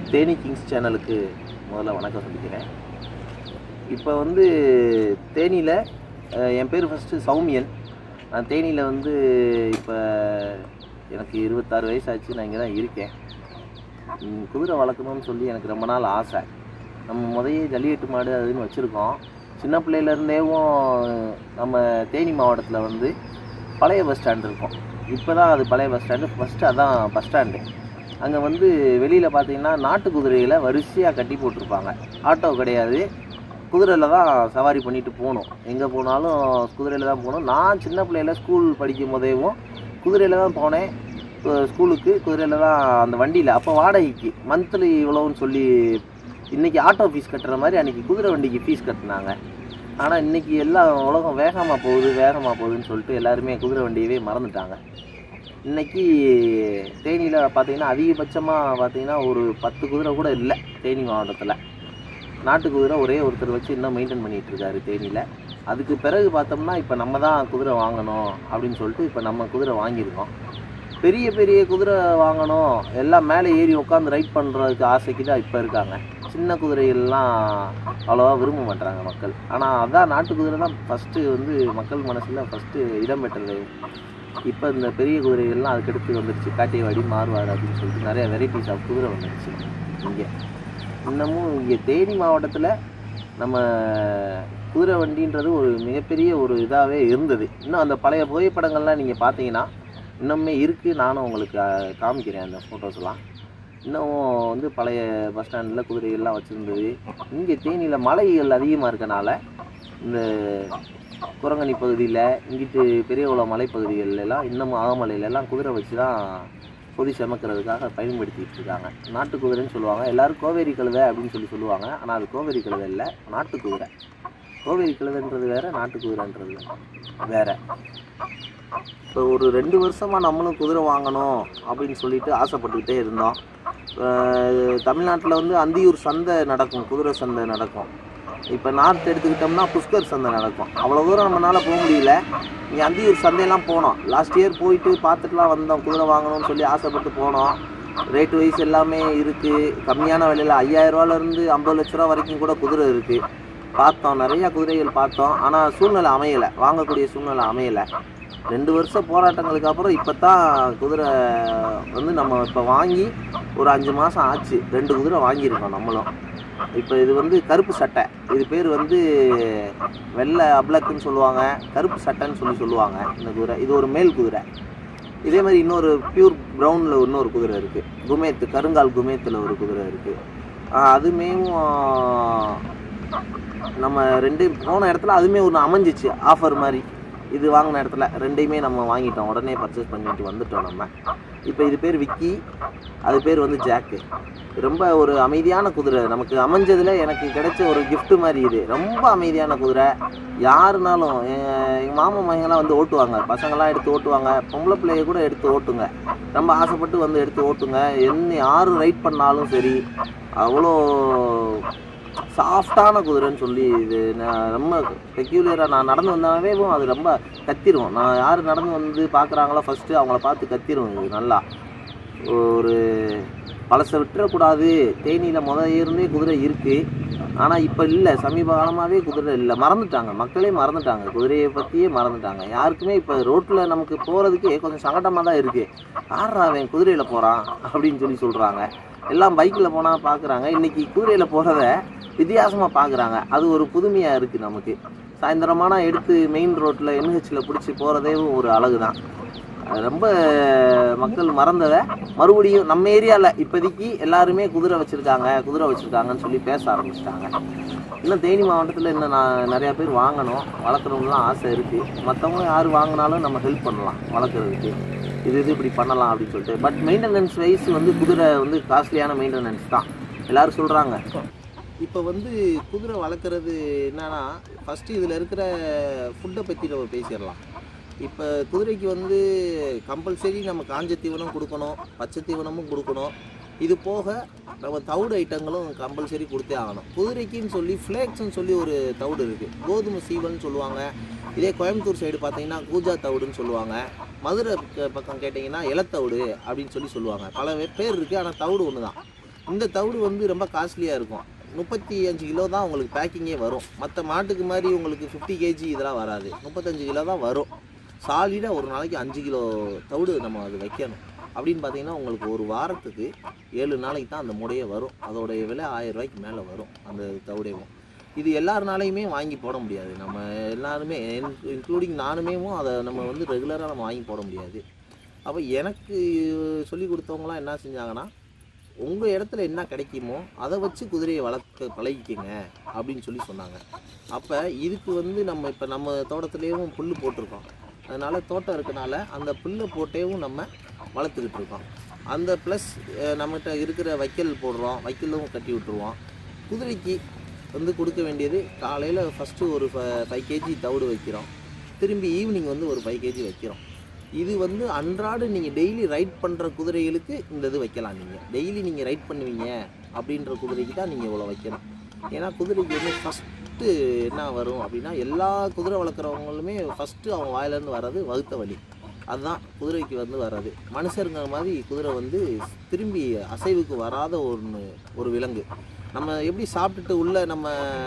Theni Kings சேனலுக்கு முதல்ல வணக்கம் சொல்லிக்கிறேன் இப்போ வந்து தேனியில் என் பேர் ஃபஸ்ட்டு சௌமியன் நான் தேனியில் வந்து இப்போ எனக்கு இருபத்தாறு வயசாச்சு நான் இங்கே தான் இருக்கேன் ம், குதிரை வளர்க்கணும்னு சொல்லி எனக்கு ரொம்ப நாள் ஆசை நம்ம முதையே ஜல்லிக்கட்டு மாடு அதுன்னு வச்சுருக்கோம் சின்ன பிள்ளையிலேருந்தேவும் நம்ம தேனி மாவட்டத்தில் வந்து பழைய பஸ் ஸ்டாண்ட் இருக்கும் இப்போ தான் அது பழைய பஸ் ஸ்டாண்டு ஃபஸ்ட்டு அதான் பஸ் ஸ்டாண்டு அங்கே வந்து வெளியில் பார்த்தீங்கன்னா நாட்டு குதிரைகளை வரிசையாக கட்டி போட்டிருப்பாங்க ஆட்டோ கிடையாது குதிரையில் தான் சவாரி பண்ணிட்டு போகணும் எங்கே போனாலும் குதிரையில் தான் போகணும் நான் சின்ன பிள்ளையில ஸ்கூல் படிக்கும் போதேவும் குதிரையில் தான் போனேன் கு- ஸ்கூலுக்கு குதிரையில் தான் அந்த வண்டியில் அப்போ வாடகைக்கு மந்த்லி இவ்வளோன்னு சொல்லி இன்றைக்கி ஆட்டோ ஃபீஸ் கட்டுற மாதிரி அன்றைக்கி குதிரை வண்டிக்கு ஃபீஸ் கட்டினாங்க ஆனால் இன்றைக்கி எல்லாம் உலகம் வேகமாக போகுது வேகமாக போகுதுன்னு சொல்லிட்டு எல்லாருமே குதிரை வண்டியவே மறந்துட்டாங்க இன்னைக்கு தேனியில் பார்த்தீங்கன்னா அதிகபட்சமாக பார்த்தீங்கன்னா ஒரு பத்து குதிரை கூட இல்லை தேனி மாவட்டத்தில் நாட்டு குதிரை ஒரே ஒருத்தர் வச்சு இன்னும் மெயின்டைன் பண்ணிட்டு இருக்காரு தேனியில் அதுக்கு பிறகு பார்த்தோம்னா இப்போ நம்ம தான் குதிரை வாங்கணும் அப்படின்னு சொல்லிட்டு இப்போ நம்ம குதிரை வாங்கியிருக்கோம் பெரிய பெரிய குதிரை வாங்கணும் எல்லாம் மேலே ஏறி உட்காந்து ரைட் பண்ணுறதுக்கு ஆசைக்கு தான் இப்போ இருக்காங்க சின்ன குதிரைகள்லாம் அவ்வளோவா விரும்ப மாட்டாங்க மக்கள் ஆனால் அதான் நாட்டு குதிரை தான் ஃபஸ்ட்டு வந்து மக்கள் மனசில் ஃபஸ்ட்டு இடம் பெற்றது இப்போ இந்த பெரிய குதிரைகள்லாம் அதுக்கடுத்து வந்துருச்சு காட்டியவாடி மாறுவாடு அப்படின்னு சொல்லிட்டு நிறைய வெரைட்டிஸ் ஆஃப் குதிரை வந்துருச்சு இங்கே இன்னமும் இங்கே தேனி மாவட்டத்தில் நம்ம குதிரை வண்டின்றது ஒரு மிகப்பெரிய ஒரு இதாகவே இருந்தது இன்னும் அந்த பழைய புகைப்படங்கள்லாம் நீங்கள் பார்த்தீங்கன்னா இன்னுமே இருக்குது நானும் உங்களுக்கு அஹ், காமிக்கிறேன் அந்த ஃபோட்டோஸ்லாம் இன்னும் வந்து பழைய பஸ் ஸ்டாண்டில் குதிரைகள்லாம் வச்சுருந்தது இங்கே தேனியில் மலைகள் அதிகமாக இருக்கனால இந்த குரங்கணி பகுதியில் இங்கிட்டு பெரியகுளம் மலைப்பகுதிகள்ல எல்லாம் இன்னமும் ஆகமலையில எல்லாம் குதிரை வச்சு தான் பொதி சமைக்கிறதுக்காக பயன்படுத்திட்டு இருக்காங்க நாட்டு குதிரைன்னு சொல்லுவாங்க எல்லாரும் கோவேரி கழுதை அப்படின்னு சொல்லி சொல்லுவாங்க ஆனால் அது கோவேரி கழுதை இல்லை நாட்டு குதிரை கோவேரி கழுதைன்றது வேற நாட்டு குதிரைன்றது வேற இப்போ ஒரு ரெண்டு வருஷமாக நம்மளும் குதிரை வாங்கணும் அப்படின்னு சொல்லிட்டு ஆசைப்பட்டுக்கிட்டே இருந்தோம் தமிழ்நாட்டில் வந்து அந்தியூர் சந்தை நடக்கும் குதிரை சந்தை நடக்கும் இப்போ நார்த் எடுத்துக்கிட்டோம்னா புஷ்கர் சந்தை நடக்கும் அவ்வளோ தூரம் நம்மளால் போக முடியல இங்கே அந்தியூர் சந்தையெல்லாம் போனோம் லாஸ்ட் இயர் போயிட்டு பார்த்துட்டுலாம் வந்தோம் குதிரை வாங்கணும்னு சொல்லி ஆசைப்பட்டு போனோம் ரேட் வைஸ் எல்லாமே இருக்குது கம்மியான விலையில் ஐயாயிரரூவாலேருந்து ஐம்பது லட்ச ரூபா வரைக்கும் கூட குதிரை இருக்குது பார்த்தோம் நிறைய குதிரைகள் பார்த்தோம் ஆனால் சூழ்நிலை அமையலை வாங்கக்கூடிய சூழ்நிலை அமையலை ரெண்டு வருஷம் போராட்டங்களுக்கு அப்புறம் இப்போ தான் குதிரை வந்து நம்ம இப்போ வாங்கி ஒரு அஞ்சு மாதம் ஆச்சு ரெண்டு குதிரை வாங்கியிருக்கோம் நம்மளும் இப்போ இது வந்து கருப்பு சட்டை இது பேர் வந்து வெள்ளை அப்ளக்குன்னு சொல்லுவாங்க கருப்பு சட்டைன்னு சொல்லி சொல்லுவாங்க இந்த குதிரை இது ஒரு மேல் குதிரை இதே மாதிரி இன்னொரு பியூர் ப்ரௌனில் இன்னொரு குதிரை இருக்குது குமேத்து கருங்கால் குமேத்தில் ஒரு குதிரை இருக்குது அதுமேவும் நம்ம ரெண்டு போன இடத்துல அதுமே ஒன்று அமைஞ்சிச்சு ஆஃபர் மாதிரி இது வாங்கின இடத்துல ரெண்டையுமே நம்ம வாங்கிட்டோம் உடனே பர்ச்சேஸ் பண்ணிட்டு வந்துட்டோம் நம்ம இப்போ இது பேர் விக்கி அது பேர் வந்து ஜாக்கு ரொம்ப ஒரு அமைதியான குதிரை நமக்கு அமைஞ்சதுல எனக்கு கிடைச்ச ஒரு gift மாதிரி இது ரொம்ப அமைதியான குதிரை யாருனாலும் எங்கள் மாமா மகங்களாம் வந்து ஓட்டுவாங்க பசங்களாம் எடுத்து ஓட்டுவாங்க பொம்பளை பிள்ளைய கூட எடுத்து ஓட்டுங்க ரொம்ப ஆசைப்பட்டு வந்து எடுத்து ஓட்டுங்க என்ன யார் ரைட் பண்ணாலும் சரி அவ்வளோ சாஃப்டான குதிரைன்னு சொல்லி இது நான் ரொம்ப பெக்யூலியராக நான் நடந்து வந்தாவே அது ரொம்ப கத்திரும் நான் யார் நடந்து வந்து பார்க்குறாங்களோ ஃபஸ்ட்டு அவங்கள பார்த்து கத்திரும் இது நல்லா ஒரு பழசை விட்டுறக்கூடாது தேனியில் முத இருந்தே குதிரை இருக்குது ஆனால் இப்போ இல்லை சமீப காலமாகவே குதிரை இல்லை மறந்துட்டாங்க மக்களே மறந்துட்டாங்க குதிரையை பற்றியே மறந்துட்டாங்க யாருக்குமே இப்போ ரோட்டில் நமக்கு போகிறதுக்கே கொஞ்சம் சங்கடமாக தான் இருக்குது யாரா அவன் குதிரையில் போகிறான் அப்படின்னு சொல்லி சொல்கிறாங்க எல்லாம் பைக்கில் போனால் பார்க்குறாங்க இன்றைக்கி குதிரையில் போகிறத வித்தியாசமாக பார்க்குறாங்க அது ஒரு புதுமையாக இருக்குது நமக்கு சாயந்தரமானா எடுத்து மெயின் ரோட்டில் என்ஹெச்சில் பிடிச்சி போகிறதே ஒரு அழகு தான் அது ரொம்ப மக்கள் மறந்ததை மறுபடியும் நம்ம ஏரியாவில் இப்போதைக்கு எல்லாருமே குதிரை வச்சுருக்காங்க குதிரை வச்சுருக்காங்கன்னு சொல்லி பேச ஆரம்பிச்சிட்டாங்க இன்னும் தேனி மாவட்டத்தில் இன்னும் நான் நிறையா பேர் வாங்கணும் வளர்க்குறவங்களாம் ஆசை இருக்குது மற்றவங்க யார் வாங்கினாலும் நம்ம ஹெல்ப் பண்ணலாம் வளர்க்குறதுக்கு இது இது இப்படி பண்ணலாம் அப்படின்னு சொல்லிட்டு பட் மெயின்டெனன்ஸ் வைஸ் வந்து குதிரை வந்து காஸ்ட்லியான மெயின்டெனன்ஸ் தான் எல்லாரும் சொல்கிறாங்க இப்போ வந்து குதிரை வளர்க்குறது என்னன்னா ஃபஸ்ட்டு இதில் இருக்கிற ஃபுட்டை பற்றி நம்ம பேசிடலாம் இப்போ குதிரைக்கு வந்து கம்பல்சரி நம்ம காஞ்ச தீவனம் கொடுக்கணும் பச்சை தீவனமும் கொடுக்கணும் இது போக நம்ம தவிடு ஐட்டங்களும் கம்பல்சரி கொடுத்தே ஆகணும் குதிரைக்குன்னு சொல்லி ஃப்ளேக்ஸ்னு சொல்லி ஒரு தவிடு இருக்குது கோதுமை சீவல்னு சொல்லுவாங்க இதே கோயம்புத்தூர் சைடு பார்த்தீங்கன்னா கூஜா தவிடுன்னு சொல்லுவாங்க மதுரை பக்க- பக்கம் கேட்டிங்கன்னா இலத்தவிடு அப்படின்னு சொல்லி சொல்லுவாங்க பல வே- பேர் இருக்குது ஆனால் தவிடு ஒன்று தான் இந்த தவிடு வந்து ரொம்ப காஸ்ட்லியாக இருக்கும் முப்பத்தி அஞ்சு கிலோ தான் உங்களுக்கு பேக்கிங்கே வரும் மற்ற மாட்டுக்கு மாதிரி உங்களுக்கு ஃபிஃப்டி கேஜி இதெல்லாம் வராது முப்பத்தஞ்சு கிலோ தான் வரும் சாலிடாக ஒரு நாளைக்கு அஞ்சு கிலோ தவிடு நம்ம அது வைக்கணும் அப்படின்னு பார்த்தீங்கன்னா உங்களுக்கு ஒரு வாரத்துக்கு ஏழு நாளைக்கு தான் அந்த முடையே வரும் அதோடைய விலை ஆயிரம் ரூபாய்க்கு மேலே வரும் அந்த தவிடையும் இது எல்லாருனாலையுமே வாங்கி போட முடியாது நம்ம எல்லாருமே இன்க்ளூடிங் நானுமே அதை நம்ம வந்து ரெகுலராக நம்ம வாங்கி போட முடியாது அப்போ எனக்கு சொல்லி கொடுத்தவங்களாம் என்ன செஞ்சாங்கன்னா உங்கள் இடத்துல என்ன கிடைக்குமோ அதை வச்சு குதிரையை வளர்க்க பழகிக்கங்க அப்படின்னு சொல்லி சொன்னாங்க அப்போ இதுக்கு வந்து நம்ம இப்போ நம்ம தோட்டத்துலேயும் புல் போட்டிருக்கோம் அதனால் தோட்டம் இருக்கனால அந்த புல்லை போட்டேவும் நம்ம வளர்த்துக்கிட்டு இருக்கோம் அந்த ப்ளஸ் நம்மகிட்ட இருக்கிற வைக்கல் போடுறோம் வைக்கலும் கட்டி விட்டுருவோம் குதிரைக்கு வந்து கொடுக்க வேண்டியது காலையில் ஃபஸ்ட்டு ஒரு ஃபைவ் கேஜி தவிடு வைக்கிறோம் திரும்பி ஈவினிங் வந்து ஒரு ஃபைவ் கேஜி வைக்கிறோம் இது வந்து அன்றாட நீங்கள் டெய்லி ரைட் பண்ணுற குதிரைகளுக்கு இந்த இது வைக்கலாம் நீங்கள் டெய்லி நீங்கள் ரைட் பண்ணுவீங்க அப்படின்ற குதிரைக்கு தான் நீங்கள் இவ்வளோ வைக்கணும் ஏன்னா குதிரைக்கு வந்து ஃபஸ்ட்டு என்ன வரும் அப்படின்னா எல்லா குதிரை வளர்க்குறவங்களுமே ஃபஸ்ட்டு அவங்க வாயிலேருந்து வர்றது வகுத்த வலி அதுதான் குதிரைக்கு வந்து வர்றது மனுஷருங்கிற மாதிரி குதிரை வந்து திரும்பி அசைவுக்கு வராத ஒன்று ஒரு விலங்கு நம்ம எப்படி சாப்பிட்டுட்டு உள்ள நம்ம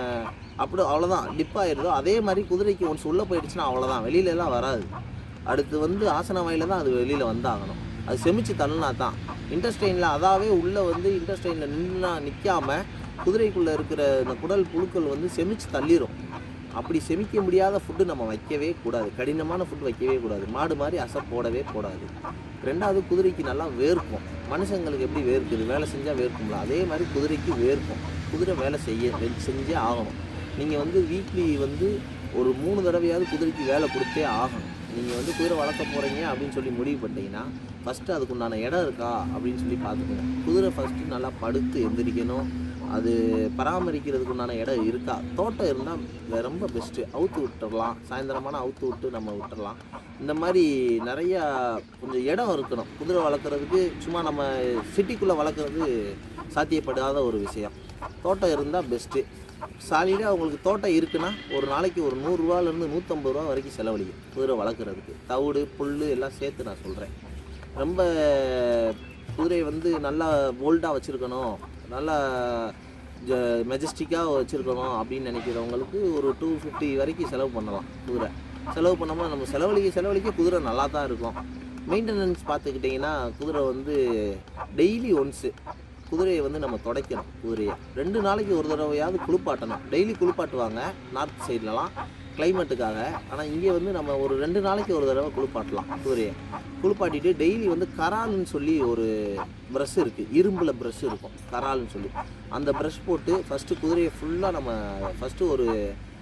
அப்படி அவ்வளோதான் டிப் ஆயிடுதோ அதே மாதிரி குதிரைக்கு ஒன்ஸ் உள்ளே போயிடுச்சுன்னா அவ்வளோதான் வெளியில எல்லாம் வராது அடுத்து வந்து ஆசன வாயில தான் அது வெளியில் வந்தாகணும் அது செமிச்சு தள்ளினா தான் இன்டர்ஸ்டெயினில் அதாவே உள்ளே வந்து இன்டர்ஸ்டெயினில் நின்னா நிற்காம குதிரைக்குள்ளே இருக்கிற இந்த குடல் புழுக்கள் வந்து செமிச்சு தள்ளிரும் அப்படி செமிக்க முடியாத ஃபுட்டு நம்ம வைக்கவே கூடாது கடினமான ஃபுட் வைக்கவே கூடாது மாடு மாதிரி அசை போடவே கூடாது ரெண்டாவது குதிரைக்கு நல்லா வேர்க்கும் மனுஷங்களுக்கு எப்படி வேர்க்குது வேலை செஞ்சால் வேர்க்கும்ல அதே மாதிரி குதிரைக்கு வேர்க்கும் குதிரை வேலை செய்ய வெ- செஞ்சே ஆகணும் நீங்கள் வந்து வீக்லி வந்து ஒரு மூணு தடவையாவது குதிரைக்கு வேலை கொடுத்தே ஆகணும் நீங்கள் வந்து குதிரை வளர்க்க போகிறீங்க அப்படின்னு சொல்லி முடிவு பண்ணிட்டீங்கன்னா ஃபஸ்ட்டு அதுக்குண்டான இடம் இருக்கா அப்படின்னு சொல்லி பார்த்துக்கோங்க குதிரை ஃபஸ்ட்டு நல்லா படுத்து எந்திரிக்கணும் அது பராமரிக்கிறதுக்கு உண்டான இடம் இருக்கா தோட்டம் இருந்தால் ரொம்ப பெஸ்ட்டு அவுத்து விட்டுறலாம் சாயந்தரமான அவுத்து விட்டு நம்ம விட்டுறலாம் இந்த மாதிரி நிறையா கொஞ்சம் இடம் இருக்கணும் குதிரை வளர்க்குறதுக்கு சும்மா நம்ம சிட்டிக்குள்ளே வளர்க்குறது சாத்தியப்படாத ஒரு விஷயம் தோட்டம் இருந்தால் பெஸ்ட்டு சாலிடாக உங்களுக்கு தோட்டம் இருக்குன்னா ஒரு நாளைக்கு ஒரு நூறுரூவாலேருந்து நூற்றம்பது ரூபா வரைக்கும் செலவழிக்கும் குதிரை வளர்க்குறதுக்கு தவிடு புல் எல்லாம் சேர்த்து நான் சொல்கிறேன் ரொம்ப குதிரையை வந்து நல்லா போல்டாக வச்சுருக்கணும் நல்லா மெஜஸ்டிக்காக வச்சுருக்கணும் அப்படின்னு நினைக்கிறவங்களுக்கு ஒரு டூ ஃபிஃப்டி வரைக்கும் செலவு பண்ணலாம் குதிரை செலவு பண்ணோம்னா நம்ம செலவழிக்க செலவழிக்க குதிரை நல்லா தான் இருக்கும் மெயின்டெனன்ஸ் பார்த்துக்கிட்டிங்கன்னா குதிரை வந்து டெய்லி ஒன்ஸு குதிரையை வந்து நம்ம துடைக்கணும் குதிரையை ரெண்டு நாளைக்கு ஒரு தடவையாவது குளிப்பாட்டணும் டெய்லி குளிப்பாட்டுவாங்க நார்த் சைட்லலாம் கிளைமேட்டுக்காக ஆனால் இங்கே வந்து நம்ம ஒரு ரெண்டு நாளைக்கு ஒரு தடவை குளிப்பாட்டலாம் குதிரையை குளிப்பாட்டிட்டு டெய்லி வந்து கரால்னு சொல்லி ஒரு ப்ரஷ் இருக்குது இரும்பில் ப்ரஷ் இருக்கும் கரால்னு சொல்லி அந்த ப்ரஷ் போட்டு ஃபஸ்ட்டு குதிரையை ஃபுல்லாக நம்ம ஃபஸ்ட்டு ஒரு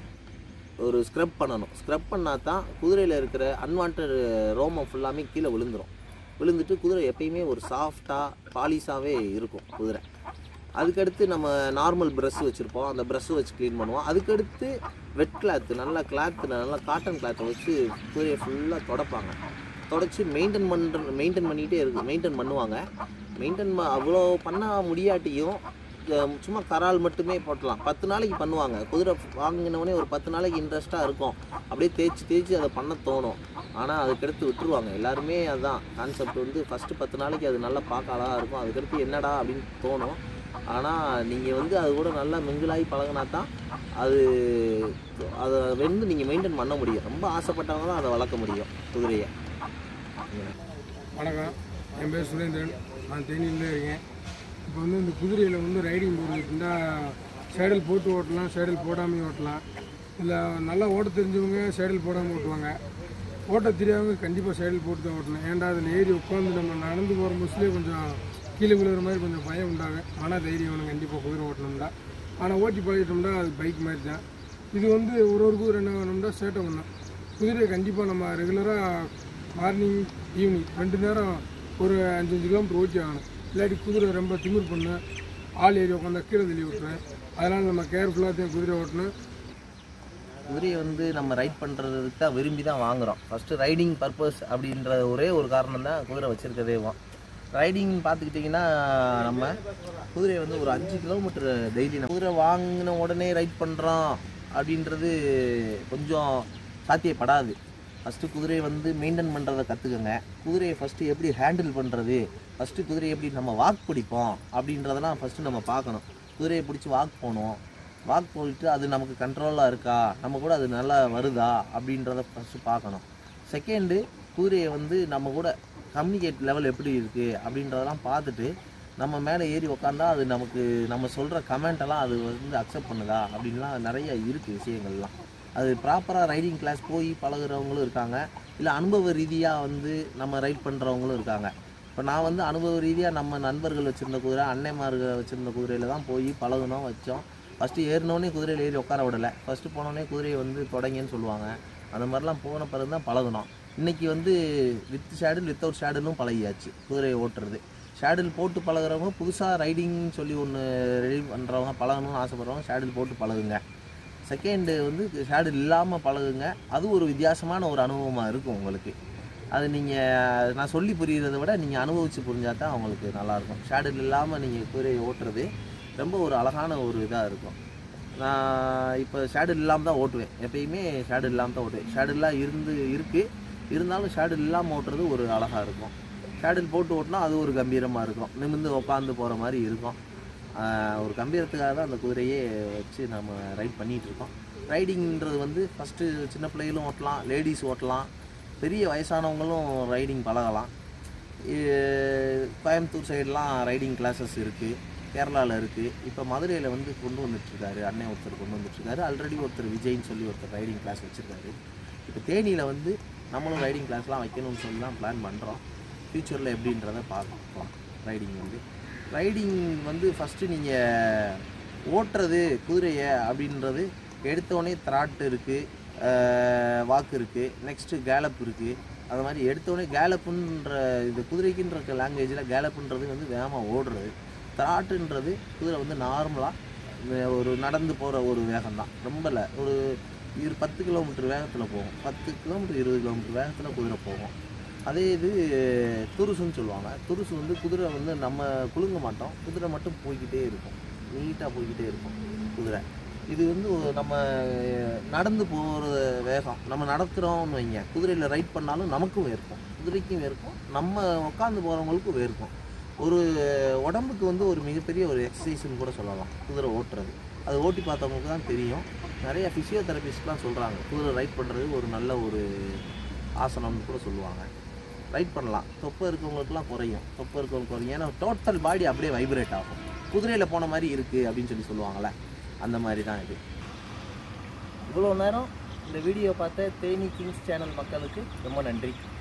ஒரு ஸ்க்ரப் பண்ணணும் ஸ்க்ரப் பண்ணால் தான் குதிரையில் இருக்கிற அன்வான்ட் ரோமம் ஃபுல்லாமே கீழே விழுந்துரும் விழுந்துட்டு குதிரை எப்பயுமே ஒரு சாஃப்டாக பாலிஷாகவே இருக்கும் குதிரை அதுக்கடுத்து நம்ம நார்மல் ப்ரஷ் வச்சுருப்போம் அந்த ப்ரஷ் வச்சு க்ளீன் பண்ணுவோம் அதுக்கடுத்து வெட் கிளாத்து நல்லா கிளாத்து நல்லா காட்டன் கிளாத்தை வச்சு குதிரையை ஃபுல்லாக தொடப்பாங்க தொடச்சி மெயின்டைன் பண்ணுற மெயின்டைன் பண்ணிகிட்டே இருக்கு மெயின்டைன் பண்ணுவாங்க மெயின்டைன் அவ்வளோ பண்ண முடியாட்டியும் அஹ் சும்மா கரால் மட்டுமே போட்டலாம் பத்து நாளைக்கு பண்ணுவாங்க குதிரை வாங்கினவொடனே ஒரு பத்து நாளைக்கு இன்ட்ரெஸ்ட்டாக இருக்கும் அப்படியே தேய்ச்சி தேய்ச்சி அதை பண்ண தோணும் ஆனால் அதுக்கடுத்து விட்டுருவாங்க எல்லாருமே அதுதான் கான்செப்ட் வந்து ஃபஸ்ட்டு பத்து நாளைக்கு அது நல்லா பார்க்க அழகாக இருக்கும் அதுக்கடுத்து என்னடா அப்படின்னு தோணும் ஆனால் நீங்கள் வந்து அது கூட நல்லா மிங்கிளாகி பழகினா தான் அது அதை வந்து நீங்கள் மெயின்டைன் பண்ண முடியும் ரொம்ப ஆசைப்பட்டவங்க தான் அதை வளர்க்க முடியும் குதிரையை வணக்கம் என் பேர் சுரேந்திரன் நான் தேனியிலே இருக்கேன் இப்போ வந்து இந்த குதிரையில் வந்து ரைடிங் போகிறதுக்குண்டா சேடல் போட்டு ஓட்டலாம் சேடல் போடாமல் ஓட்டலாம் இல்லை நல்லா ஓட்ட தெரிஞ்சவங்க சேடல் போடாமல் ஓட்டுவாங்க ஓட்ட தெரியாதவங்க கண்டிப்பாக சேடல் போட்டு தான் ஓட்டணும் ஏன்டா அதில் ஏறி உட்காந்து நம்ம நடந்து போகிற பஸ்லேயே கொஞ்சம் கீழே விழுகிற மாதிரி கொஞ்சம் பயம் உண்டாகும் ஆனால் தைரியம் வேணும் கண்டிப்பாக குதிரை ஓட்டணும்னா ஆனால் ஓட்டி பழகிட்டோம்னா அது பைக் மாதிரி தான் இது வந்து ஒரு ஒரு குதிரை என்ன வேணும்னா சேட்டை பண்ணணும் குதிரையை கண்டிப்பாக நம்ம ரெகுலராக மார்னிங் ஈவினிங் ரெண்டு நேரம் ஒரு அஞ்சு அஞ்சு கிலோமீட்டர் ஓட்டி ஆகணும் இல்லாட்டி குதிரை ரொம்ப திமிர் பண்ணு ஆள் ஏறி உட்காந்தா கீழே தள்ளி விட்டுறேன் அதனால் நம்ம கேர்ஃபுல்லாக தான் குதிரை ஓட்டணும் குதிரையை வந்து நம்ம ரைட் பண்ணுறதுக்கு தான் விரும்பி தான் வாங்குறோம் ஃபஸ்ட்டு ரைடிங் பர்பஸ் அப்படின்ற ஒரே ஒரு காரணம் தான் குதிரை வச்சுருக்கதேவும் ரைடிங் பார்த்துக்கிட்டிங்கன்னா நம்ம குதிரையை வந்து ஒரு அஞ்சு கிலோமீட்டர் டெய்லி குதிரை வாங்கின உடனே ரைட் பண்ணுறோம் அப்படின்றது கொஞ்சம் சாத்தியப்படாது ஃபஸ்ட்டு குதிரையை வந்து மெயின்டைன் பண்ணுறதை கற்றுக்கங்க குதிரையை ஃபஸ்ட்டு எப்படி ஹேண்டில் பண்ணுறது ஃபஸ்ட்டு குதிரையை எப்படி நம்ம வாக் பிடிப்போம் அப்படின்றதெல்லாம் ஃபஸ்ட்டு நம்ம பார்க்கணும் குதிரையை பிடிச்சி வாக் போகணும் வாக் போயிட்டு அது நமக்கு கண்ட்ரோலாக இருக்கா நம்ம கூட அது நல்லா வருதா அப்படின்றத ஃபஸ்ட்டு பார்க்கணும் செகண்டு குதிரையை வந்து நம்ம கூட கம்யூனிகேட் லெவல் எப்படி இருக்குது அப்படின்றதெல்லாம் பார்த்துட்டு நம்ம மேலே ஏறி உக்காந்தா அது நமக்கு நம்ம சொல்கிற கமெண்டெல்லாம் அது வந்து அக்செப்ட் பண்ணுதா அப்படின்லாம் நிறைய இருக்குது விஷயங்கள்லாம் அது ப்ராப்பராக ரைடிங் கிளாஸ் போய் பழகுறவங்களும் இருக்காங்க இல்லை அனுபவ ரீதியாக வந்து நம்ம ரைட் பண்ணுறவங்களும் இருக்காங்க இப்போ நான் வந்து அனுபவ ரீதியாக நம்ம நண்பர்கள் வச்சுருந்த குதிரை அன்னைமார்கள் வச்சுருந்த குதிரையில் தான் போய் பழகுனோம் வச்சோம் ஃபஸ்ட்டு ஏறினோடனே குதிரையில் ஏறி உட்கார விடலை ஃபஸ்ட்டு போனோடனே குதிரையை வந்து தொடங்கன்னு சொல்லுவாங்க அந்த மாதிரிலாம் போன பிறகு தான் பழகுனோம் இன்றைக்கி வந்து வித் ஷேடில் வித்தவுட் ஷேடிலும் பழகியாச்சு குதிரையை ஓட்டுறது ஷேடில் போட்டு பழகுறவங்க புதுசாக ரைடிங்னு சொல்லி ஒன்று ரெடி பண்ணுறவங்க பழகணும்னு ஆசைப்படுறவங்க ஷேடில் போட்டு பழகுங்க செகண்டு வந்து ஷேடில் இல்லாமல் பழகுங்க அது ஒரு வித்தியாசமான ஒரு அனுபவமாக இருக்கும் உங்களுக்கு அது நீங்கள் நான் சொல்லி புரியுறதை விட நீங்கள் அனுபவித்து புரிஞ்சால் தான் உங்களுக்கு நல்லாயிருக்கும் ஷேடில் இல்லாமல் நீங்கள் குதிரையை ஓட்டுறது ரொம்ப ஒரு அழகான ஒரு இதாக இருக்கும் நான் இப்போ ஷேடில் இல்லாமல் தான் ஓட்டுவேன் எப்பயுமே ஷேடில் இல்லாமல் தான் ஓட்டுவேன் ஷேடில்லாம் இருந்து இருக்குது இருந்தாலும் ஷேடில் இல்லாமல் ஓட்டுறது ஒரு அழகாக இருக்கும் ஷேடில் போட்டு ஓட்டினா அது ஒரு கம்பீரமாக இருக்கும் நிமிர்ந்து உட்காந்து போகிற மாதிரி இருக்கும் ஆஹ் ஒரு கம்பீரத்துக்காக தான் அந்த குதிரையே வச்சு நம்ம ரைட் பண்ணிகிட்டு இருக்கோம் ரைடிங்ன்றது வந்து ஃபஸ்ட்டு சின்ன பிள்ளைகளும் ஓட்டலாம் லேடிஸ் ஓட்டலாம் பெரிய வயசானவங்களும் ரைடிங் பழகலாம் இ- கோயம்புத்தூர் சைடெலாம் ரைடிங் கிளாஸஸ் இருக்குது கேரளாவில் இருக்குது இப்போ மதுரையில் வந்து கொண்டு வந்துட்டுருக்காரு அண்ணன் ஒருத்தர் கொண்டு வந்துட்டுருக்காரு ஆல்ரெடி ஒருத்தர் விஜய்ன்னு சொல்லி ஒருத்தர் ரைடிங் கிளாஸ் வச்சுருக்காரு இப்போ தேனியில் வந்து நம்மளும் ரைடிங் கிளாஸ்லாம் வைக்கணும்னு சொல்லி தான் பிளான் பண்ணுறோம் ஃப்யூச்சரில் எப்படின்றத பார்ப்போம் ரைடிங் வந்து ரைடிங் வந்து ஃபஸ்ட்டு நீங்கள் ஓட்டுறது குதிரையை அப்படின்றது எடுத்தோடனே த்ராட் இருக்குது வாக்கு இருக்குது நெக்ஸ்ட்டு கேலப் இருக்குது அது மாதிரி எடுத்தோடனே கேலப்புன்ற இது குதிரைக்குன்ற லாங்குவேஜில் கேலப்புன்றது வந்து வேகமாக ஓடுறது த்ராட்டுன்றது குதிரை வந்து நார்மலாக ஒரு நடந்து போகிற ஒரு வேகம் தான் ரொம்ப இல்லை ஒரு இரு பத்து கிலோமீட்டர் வேகத்தில் போகும் பத்து கிலோமீட்டர் இருபது கிலோமீட்டர் வேகத்தில் குதிரை போகும் அதே இது துருசுன்னு சொல்லுவாங்க துருசு வந்து குதிரை வந்து நம்ம குலுங்க மாட்டோம் குதிரை மட்டும் போய்க்கிட்டே இருக்கும் நீட்டாக போய்க்கிட்டே இருக்கும் குதிரை இது வந்து ஒரு நம்ம நடந்து போகிற வேகம் நம்ம நடத்துகிறோம்னு வைங்க குதிரையில் ரைட் பண்ணாலும் நமக்கும் வேர்க்கும் குதிரைக்கும் வேர்க்கும் நம்ம உட்காந்து போகிறவங்களுக்கும் வேர்க்கும் ஒரு உடம்புக்கு வந்து ஒரு மிகப்பெரிய ஒரு எக்ஸசைஸ்னு கூட சொல்லலாம் குதிரை ஓட்டுறது அது ஓட்டி பார்த்தவங்களுக்கு தான் தெரியும் நிறைய ஃபிசியோதெரபிஸ்ட்லாம் சொல்கிறாங்க குதிரை ரைட் பண்ணுறது ஒரு நல்ல ஒரு ஆசனம்னு கூட சொல்லுவாங்க ரைட் பண்ணலாம் தொப்பை இருக்கவங்களுக்குலாம் குறையும் தொப்பை இருக்கவங்களுக்கு குறையும் ஏன்னா டோட்டல் பாடி அப்படியே வைப்ரேட் ஆகும் குதிரையில் போன மாதிரி இருக்குது அப்படின்னு சொல்லி சொல்லுவாங்கள்ல அந்த மாதிரி தான் இது இவ்வளோ நேரம் இந்த வீடியோ பார்த்த தேனி கிங்ஸ் சேனல் மக்களுக்கு ரொம்ப நன்றி